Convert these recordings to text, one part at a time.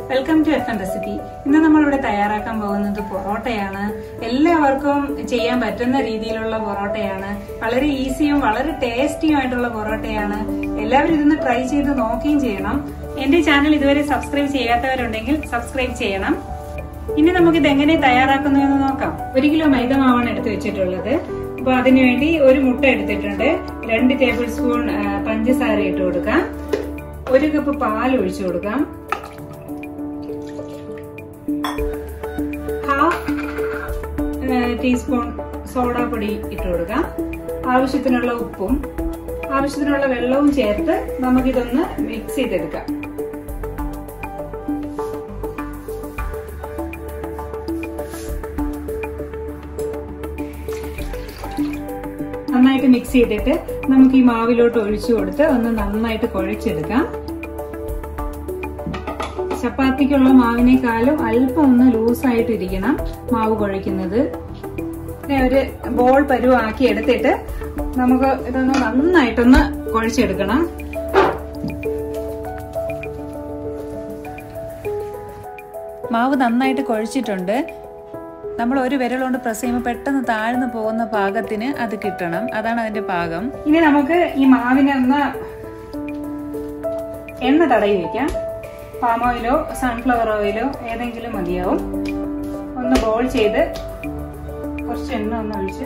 welcome to F N recipe ഇന്ന് നമ്മളിവിടെ തയ്യാറാക്കാൻ പോകുന്നത് പൊറോട്ടയാണ് എല്ലാവർക്കും ചെയ്യാൻ പറ്റുന്ന രീതിയിലുള്ള പൊറോട്ടയാണ് വളരെ ഈസിയും വളരെ ടേസ്റ്റിയും ആയിട്ടുള്ള പൊറോട്ടയാണ് എല്ലാവരും ഇതൊന്ന് ട്രൈ ചെയ്ത് നോക്കുകയും ചെയ്യണം എന്റെ ചാനൽ ഇതുവരെ സബ്സ്ക്രൈബ് ചെയ്യാത്തവരുണ്ടെങ്കിൽ സബ്സ്ക്രൈബ് ചെയ്യണം ഇനി നമുക്ക് ഇത് എങ്ങനെ തയ്യാറാക്കുന്നു എന്ന് നോക്കാം ഒരു കിലോ മൈദ മാവാണ് എടുത്തു വെച്ചിട്ടുള്ളത് അപ്പൊ അതിനുവേണ്ടി ഒരു മുട്ട എടുത്തിട്ടുണ്ട് രണ്ട് ടേബിൾ സ്പൂൺ ആ, പഞ്ചസാര ഇട്ട് കൊടുക്കാം ഒരു കപ്പ് പാൽ ഒഴിച്ചു കൊടുക്കാം ഹാഫ് ടീസ്പൂൺ സോഡാപ്പൊടി ഇട്ട് കൊടുക്കാം ആവശ്യത്തിനുള്ള ഉപ്പും ആവശ്യത്തിനുള്ള വെള്ളവും ചേർത്ത് നമുക്കിതൊന്ന് മിക്സ് ചെയ്തെടുക്കാം നന്നായിട്ട് മിക്സ് ചെയ്തിട്ട് നമുക്ക് ഈ മാവിലോട്ട് ഒഴിച്ചു കൊടുത്ത് ഒന്ന് നന്നായിട്ട് കുഴച്ചെടുക്കാം ചപ്പാത്തിക്കുള്ള മാവിനേക്കാളും അല്പം ഒന്ന് ലൂസായിട്ട് ഇരിക്കണം മാവ് കുഴയ്ക്കുന്നത് പിന്നെ ഒരു ബോൾ പരുവാക്കി എടുത്തിട്ട് നമുക്ക് ഇതൊന്ന് നന്നായിട്ടൊന്ന് കുഴച്ചെടുക്കണം മാവ് നന്നായിട്ട് കുഴച്ചിട്ടുണ്ട് നമ്മൾ ഒരു വിരൽ കൊണ്ട് പ്രസ് ചെയ്യുമ്പോൾ പെട്ടെന്ന് താഴ്ന്നു പോകുന്ന പാകത്തിന് അത് കിട്ടണം അതാണ് അതിന്റെ പാകം ഇനി നമുക്ക് ഈ മാവിനെ ഒന്ന് എണ്ണ തടയി വെക്കാം പാം ഓയിലോ സൺഫ്ലവർ ഓയിലോ ഏതെങ്കിലും മതിയാവും ഒന്ന് ബോൾ ചെയ്ത് കുറച്ച് എണ്ണ ഒന്ന് ഒഴിച്ച്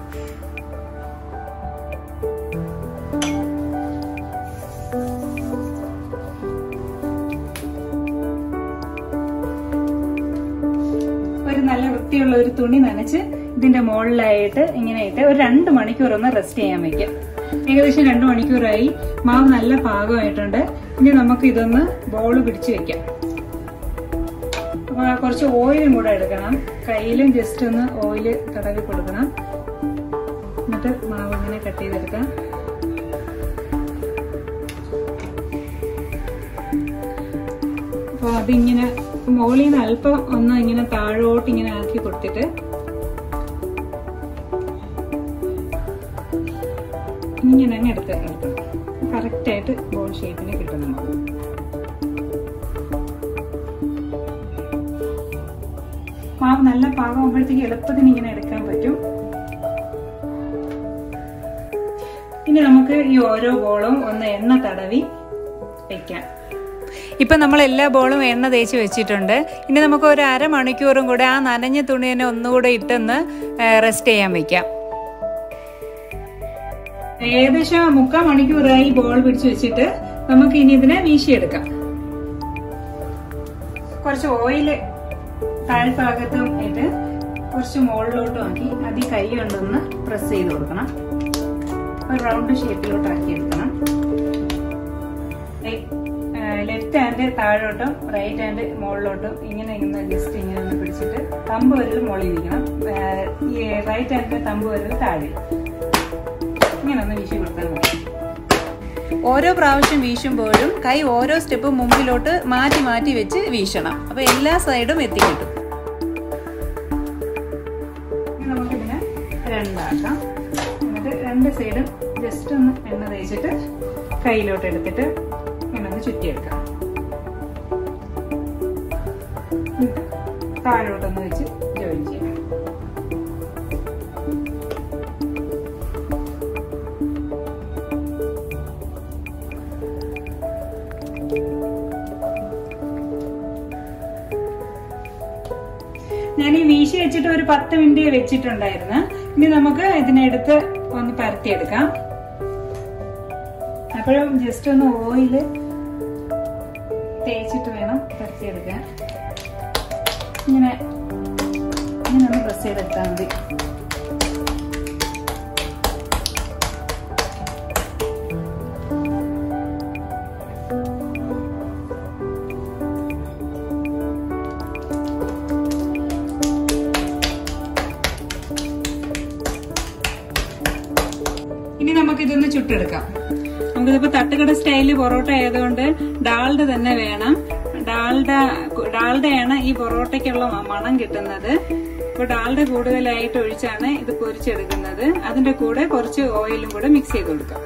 ഒരു നല്ല വൃത്തിയുള്ള ഒരു തുണി നനച്ച് ഇതിന്റെ മുകളിലായിട്ട് ഇങ്ങനെ ഇട്ട് ഒരു രണ്ട് മണിക്കൂർ ഒന്ന് റെസ്റ്റ് ചെയ്യാൻ വെക്കാം ഏകദേശം രണ്ട് മണിക്കൂറായി മാവ് നല്ല പാകമായിട്ടുണ്ട് ഇനി നമുക്ക് ഇതൊന്ന് ബോള് പിടിച്ച് വെക്കാം അപ്പൊ കുറച്ച് ഓയിലും കൂടെ എടുക്കണം കയ്യിലും ജസ്റ്റ് ഒന്ന് ഓയില് തടവി കൊടുക്കണം എന്നിട്ട് മാവ് ഇങ്ങനെ കട്ട് ചെയ്തെടുക്കാം അപ്പൊ അതിങ്ങനെ മുകളിൽ നിന്ന് അല്പം ഒന്ന് ഇങ്ങനെ താഴോട്ട് ഇങ്ങനെ ആക്കി കൊടുത്തിട്ട് ഇങ്ങനെ അങ്ങ് എടുത്ത് എടുക്കണം കറക്റ്റ് ആയിട്ട് ബോൾ ഷേപ്പിന് കിട്ടും നമുക്ക് മാവ് നല്ല പാകമാകുമ്പോഴത്തേക്ക് എളുപ്പത്തിന് ഇങ്ങനെ എടുക്കാൻ പറ്റും ഇനി നമുക്ക് ഈ ഓരോ ബോളും ഒന്ന് എണ്ണ തടവി വെക്കാം ഇപ്പൊ നമ്മൾ എല്ലാ ബോളും എണ്ണ തേച്ച് വെച്ചിട്ടുണ്ട് ഇനി നമുക്ക് ഒരു അരമണിക്കൂറും കൂടെ ആ നനഞ്ഞ തുണി തന്നെ ഒന്നുകൂടെ ഇട്ടൊന്ന് റെസ്റ്റ് ചെയ്യാൻ വെക്കാം ഏകദേശം മുക്കാൽ മണിക്കൂറായി ബോൾ പിടിച്ചു വെച്ചിട്ട് നമുക്ക് ഇനി ഇതിനെ വീശിയെടുക്കാം കുറച്ച് ഓയില് താഴ്ഭാഗത്തും ഇട്ട് കുറച്ച് മുകളിലോട്ടും ആക്കി അതി കൈ കൊണ്ടൊന്ന് പ്രസ് ചെയ്ത് കൊടുക്കണം ഒരു റൗണ്ട് ഷേപ്പിലോട്ട് ആക്കി എടുക്കണം ലെഫ്റ്റ് ഹാൻഡ് താഴോട്ടും റൈറ്റ് ഹാൻഡ് മുകളിലോട്ടും ഇങ്ങനെ ഇങ്ങനെ ജസ്റ്റ് ഇങ്ങനെ ഒന്ന് പിടിച്ചിട്ട് തമ്പ് വരൽ മുകളിൽ ഇരിക്കണം ഈ റൈറ്റ് ഹാൻഡിന്റെ തമ്പ് വരൽ താഴെ ഇങ്ങനെ ഒന്ന് വീശി കൊടുത്താൽ മതി ഓരോ പ്രാവശ്യം വീശുമ്പോഴും കൈ ഓരോ സ്റ്റെപ്പ് മുമ്പിലോട്ട് മാറ്റി മാറ്റി വെച്ച് വീശണം അപ്പൊ എല്ലാ സൈഡും എത്തിക്കിട്ടും ഇനി നമുക്കിതിനെ രണ്ടാക്കാം എന്നിട്ട് രണ്ട് സൈഡും ജസ്റ്റ് ഒന്ന് എണ്ണ തേച്ചിട്ട് കയ്യിലോട്ട് എടുത്തിട്ട് ഇങ്ങനെ ഒന്ന് ചുറ്റിയെടുക്കാം എന്നിട്ട് താഴോട്ടൊന്ന് വെച്ച് ജോയിൻ ചെയ്യാം ഞാൻ ഈ വീശി വെച്ചിട്ട് ഒരു പത്ത് മിനിറ്റ് വെച്ചിട്ടുണ്ടായിരുന്നു ഇനി നമുക്ക് ഇതിനെടുത്ത് ഒന്ന് പരത്തിയെടുക്കാം അപ്പോഴും ജസ്റ്റ് ഒന്ന് ഓയില് തേച്ചിട്ട് വേണം പരത്തിയെടുക്കാൻ ഇങ്ങനെ ഇങ്ങനെ ഒന്ന് പ്രസ് ചെയ്തെടുത്താൽ മതി ഇനി നമുക്ക് ഇതൊന്ന് ചുട്ടെടുക്കാം നമുക്കിതിപ്പോ തട്ടുകട സ്റ്റൈല് പൊറോട്ട ആയതുകൊണ്ട് ഡാൽഡ തന്നെ വേണം ഡാൽഡ ഡാൽഡയാണ് ഈ പൊറോട്ടയ്ക്കുള്ള മണം കിട്ടുന്നത് അപ്പൊ ഡാൽഡ കൂടുതലായിട്ട് ഒഴിച്ചാണ് ഇത് പൊരിച്ചെടുക്കുന്നത് അതിന്റെ കൂടെ കുറച്ച് ഓയിലും കൂടെ മിക്സ് ചെയ്ത് കൊടുക്കാം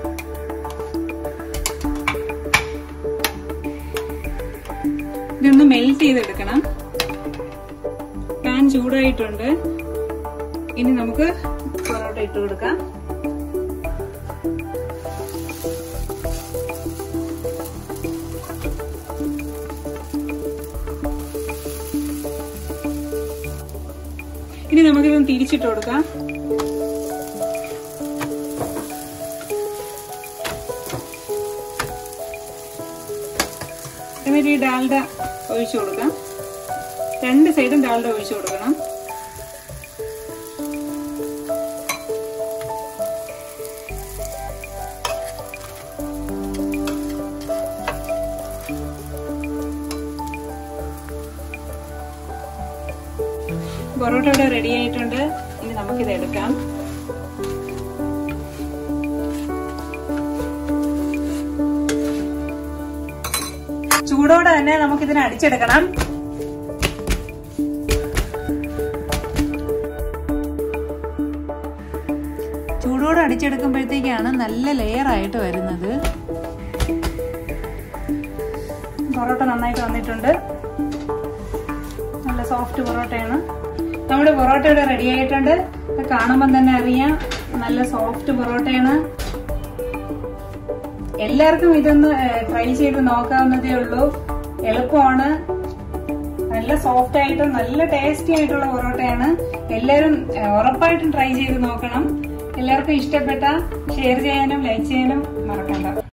ഇതൊന്ന് മെൽറ്റ് ചെയ്തെടുക്കണം പാൻ ചൂടായിട്ടുണ്ട് ഇനി നമുക്ക് പൊറോട്ട ഇട്ട് കൊടുക്കാം ഇനി നമുക്കിതൊന്ന് തിരിച്ചിട്ട് കൊടുക്കാം എന്നിട്ട് ഈ ഡാൽഡ ഒഴിച്ചു കൊടുക്കാം രണ്ട് സൈഡും ഡാൽഡ ഒഴിച്ചു കൊടുക്കണം പൊറോട്ട ഇവിടെ റെഡി ആയിട്ടുണ്ട് ഇനി നമുക്കിത് എടുക്കാം ചൂടോടെ തന്നെ നമുക്കിതിനെ അടിച്ചെടുക്കണം ചൂടോടെ അടിച്ചെടുക്കുമ്പോഴത്തേക്കാണ് നല്ല ലെയർ ആയിട്ട് വരുന്നത് പൊറോട്ട നന്നായിട്ട് വന്നിട്ടുണ്ട് നല്ല സോഫ്റ്റ് പൊറോട്ടയാണ് നമ്മുടെ പൊറോട്ട ഇവിടെ റെഡി ആയിട്ടുണ്ട് ഇത് കാണുമ്പോൾ തന്നെ അറിയാം നല്ല സോഫ്റ്റ് പൊറോട്ടയാണ് എല്ലാവർക്കും ഇതൊന്ന് ട്രൈ ചെയ്ത് നോക്കാവുന്നതേ ഉള്ളൂ എളുപ്പമാണ് നല്ല സോഫ്റ്റ് ആയിട്ടും നല്ല ടേസ്റ്റി ആയിട്ടുള്ള പൊറോട്ടയാണ് എല്ലാവരും ഏഹ്, ഉറപ്പായിട്ടും ട്രൈ ചെയ്ത് നോക്കണം എല്ലാവർക്കും ഇഷ്ടപ്പെട്ട ഷെയർ ചെയ്യാനും ലൈക്ക് ചെയ്യാനും മറക്കണ്ട